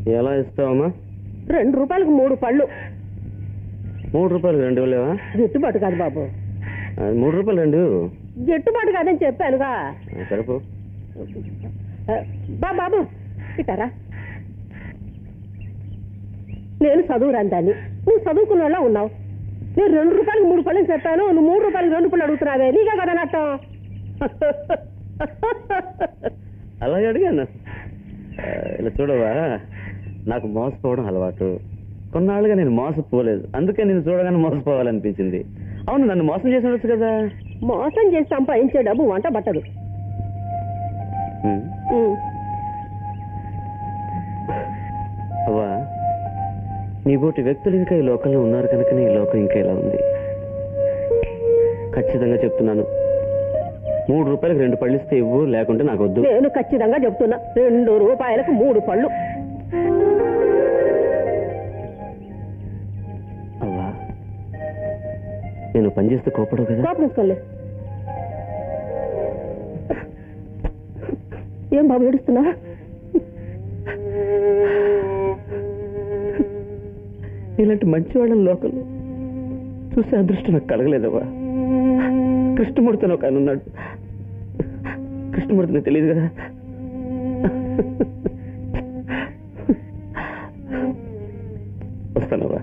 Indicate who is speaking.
Speaker 1: ఎలా ఇస్తావమ్మా
Speaker 2: రెండు రూపాయలకు మూడు పళ్ళు
Speaker 1: మూడు రూపాయలు రెండు ఇవ్వలేవా
Speaker 2: గిట్టుబాటు కాదు బాబు
Speaker 1: ఆ, మూడు రూపాయలు రెండు
Speaker 2: గిట్టుబాటు కాదని చెప్పానుగా
Speaker 1: ఆ, సరిపో
Speaker 2: ఆ, బా బాబు ఇటారా నేను చదువురాని దాన్ని నువ్వు చదువుకున్న వాళ్ళ ఉన్నావు నేను రెండు రూపాయలకు మూడు పళ్ళు చెప్పాను నువ్వు మూడు రూపాయలకు రెండు పళ్ళు అడుగుతున్నావే నీకే కదా నట్టం
Speaker 1: అలాగే అడిగాను ఆ, ఇలా చూడవా నాకు మోసపోవడం అలవాటు కొన్నాళ్ళుగా నేను మోసపోలేదు అందుకే నేను చూడగానే మోసపోవాలనిపించింది అవును నన్ను మోసం చేసి ఉండొచ్చు కదా
Speaker 2: మోసం చేసి సంపాదించే డబ్బు వంట పట్టదు
Speaker 1: ఉమ్.
Speaker 2: ఉమ్.
Speaker 1: అవ్వా నీ బోటి వ్యక్తులు ఇంకా ఈ లోకంలో ఉన్నారు కనుక ఈ లోకం ఇంకా ఇలా ఉంది ఖచ్చితంగా చెప్తున్నాను మూడు రూపాయలకు రెండు పళ్ళు ఇస్తే ఇవ్వు లేకుంటే నాకు వద్దు
Speaker 2: నేను ఖచ్చితంగా చెప్తున్నా రెండు రూపాయలకు మూడు పళ్ళు
Speaker 1: అవ్వా నేను పనిచేస్తే కోపడవు కదా
Speaker 2: కోపం వేసుకోలే ఏం బాబు ఏడుస్తున్నా
Speaker 1: ఇలాంటి మంచి వాళ్ళని లోకంలో చూసే అదృష్టం నాకు కలగలేదవ్వా కృష్ణమూర్తి అని ఒక ఆయన ఉన్నాడు కృష్ణమూర్తి నీకు తెలియదు కదా వస్తానవ్వా